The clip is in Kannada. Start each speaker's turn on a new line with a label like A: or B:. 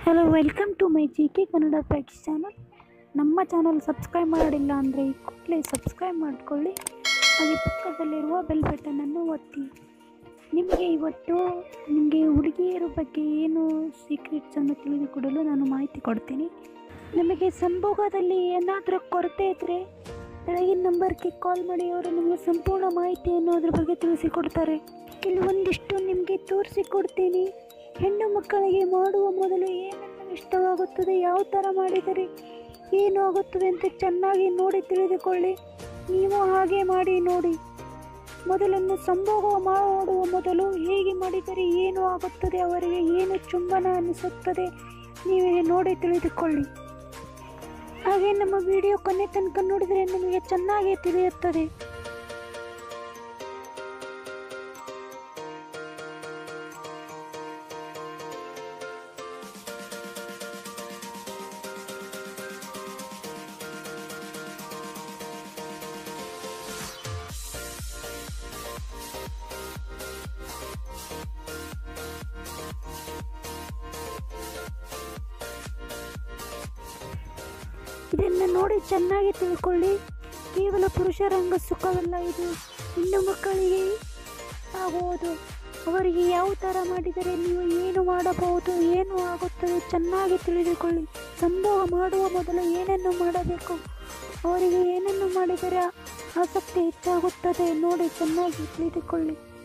A: hello welcome to my G K Kannada facts channel ನಮ್ಮ ಚಾನಲ್ ಸಬ್ಸ್ಕ್ರೈಬ್ ಮಾಡಿಲ್ಲ ಅಂದರೆ ಈ ಕೂಡಲೇ ಸಬ್ಸ್ಕ್ರೈಬ್ ಮಾಡಿಕೊಳ್ಳಿ ಹಾಗೆ ಪಕ್ಕದಲ್ಲಿರುವ ಬೆಲ್ ಬಟನನ್ನು ಒತ್ತಿ ನಿಮಗೆ ಇವತ್ತು ನಿಮಗೆ ಹುಡುಗಿಯರ ಬಗ್ಗೆ ಏನು ಸೀಕ್ರೆಟ್ಸನ್ನು ತಿಳಿದುಕೊಡಲು ನಾನು ಮಾಹಿತಿ ಕೊಡ್ತೀನಿ ನಿಮಗೆ ಸಂಭೋಗದಲ್ಲಿ ಏನಾದರೂ ಕೊರತೆ ಇದ್ದರೆ ಕೆಳಗಿನ ನಂಬರ್ಗೆ ಕಾಲ್ ಮಾಡಿ ಅವರು ನಿಮಗೆ ಸಂಪೂರ್ಣ ಮಾಹಿತಿಯನ್ನು ಅದ್ರ ಬಗ್ಗೆ ತಿಳಿಸಿಕೊಡ್ತಾರೆ ಕೆಲವೊಂದಿಷ್ಟು ನಿಮಗೆ ತೋರಿಸಿಕೊಡ್ತೀನಿ ಹೆಣ್ಣು ಮಕ್ಕಳಿಗೆ ಮಾಡುವ ಮೊದಲು ಏನನ್ನು ಇಷ್ಟವಾಗುತ್ತದೆ ಯಾವ ಥರ ಮಾಡಿದರೆ ಏನು ಆಗುತ್ತದೆ ಅಂತ ಚೆನ್ನಾಗಿ ನೋಡಿ ತಿಳಿದುಕೊಳ್ಳಿ ನೀವು ಹಾಗೆ ಮಾಡಿ ನೋಡಿ ಮೊದಲನ್ನು ಸಂಭೋಗ ಮಾಡುವ ಮೊದಲು ಹೇಗೆ ಮಾಡಿದರೆ ಏನು ಆಗುತ್ತದೆ ಅವರಿಗೆ ಏನು ಚುಂಬನ ಅನಿಸುತ್ತದೆ ನೀವೇ ನೋಡಿ ತಿಳಿದುಕೊಳ್ಳಿ ಹಾಗೆ ನಮ್ಮ ವಿಡಿಯೋ ಕೊನೆ ತನಕ ನೋಡಿದರೆ ನಿಮಗೆ ಚೆನ್ನಾಗಿ ತಿಳಿಯುತ್ತದೆ ಇದನ್ನು ನೋಡಿ ಚೆನ್ನಾಗಿ ತಿಳ್ಕೊಳ್ಳಿ ಕೇವಲ ಪುರುಷರಂಗ ಸುಖವಲ್ಲ ಇದು ಹೆಣ್ಣು ಮಕ್ಕಳಿಗೆ ಆಗುವುದು ಅವರಿಗೆ ಯಾವ ಥರ ಮಾಡಿದರೆ ನೀವು ಏನು ಮಾಡಬಹುದು ಏನು ಆಗುತ್ತದೆ ಚೆನ್ನಾಗಿ ತಿಳಿದುಕೊಳ್ಳಿ ಸಂಭೋಗ ಮಾಡುವ ಮೊದಲು ಏನನ್ನು ಮಾಡಬೇಕು ಅವರಿಗೆ ಏನನ್ನು ಮಾಡಿದರೆ ಆಸಕ್ತಿ ಹೆಚ್ಚಾಗುತ್ತದೆ ನೋಡಿ ಚೆನ್ನಾಗಿ ತಿಳಿದುಕೊಳ್ಳಿ